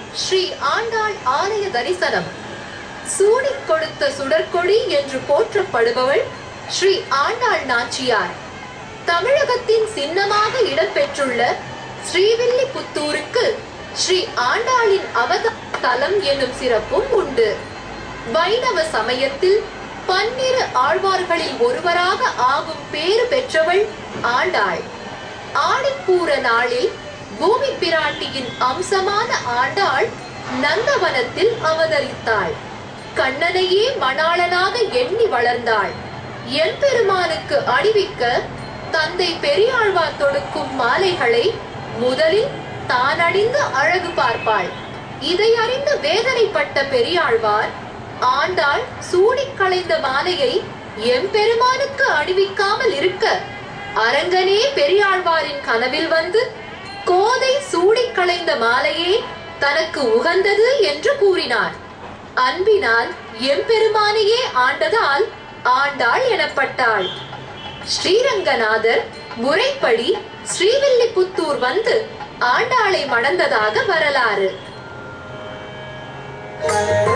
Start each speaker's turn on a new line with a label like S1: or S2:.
S1: ஸ்ரீ ஆண்டாள் ஆலய தரிசனம் சூடிக் கொடுத்த சுடற்கொடி என்று போற்றப்படுபவள் ஸ்ரீ ஆண்டாள் நாச்சியார் தமிழகத்தின் சின்னமாக இடம்பெற்றுள்ள ஸ்ரீவில்லிபுத்தூருக்கு ஸ்ரீ ஆண்டாளின் அவதார தலம் என்னும் சிறப்பும் உண்டு வைணவ சமயத்தில் பன்னிரு ஆழ்வார்களில் ஒருவராக ஆகும் பேறு பெற்றவள் ஆண்டாள் ஆடிப்பூர நாளில் பூமி பிராட்டியின் அம்சமான ஆண்டாள் நந்தவனத்தில் அவதரித்தாள் கண்ணனையே மணாளனாக எண்ணி வளர்ந்தாள் எம்பெருமானுக்கு அணிவிக்க தந்தை பெரியாழ்வார் தொடுக்கும் மாலைகளை முதலில் தான் அணிந்து அழகு பார்ப்பாள் இதை அறிந்து வேதனைப்பட்ட பெரியாழ்வார் ஆண்டாள் சூடிக் களைந்த மாலையை எம்பெருமானுக்கு அணிவிக்காமல் இருக்க அரங்கனே பெரியாழ்வாரின் கனவில் வந்து கோதை சூடிக் களைந்த மாலையே தனக்கு உகந்தது என்று கூறினார் அன்பினால் எம்பெருமானையே ஆண்டதால் ஆண்டாள் எனப்பட்டாள் ஸ்ரீரங்கநாதர் முறைப்படி ஸ்ரீவில்லிபுத்தூர் வந்து ஆண்டாளை மணந்ததாக வரலாறு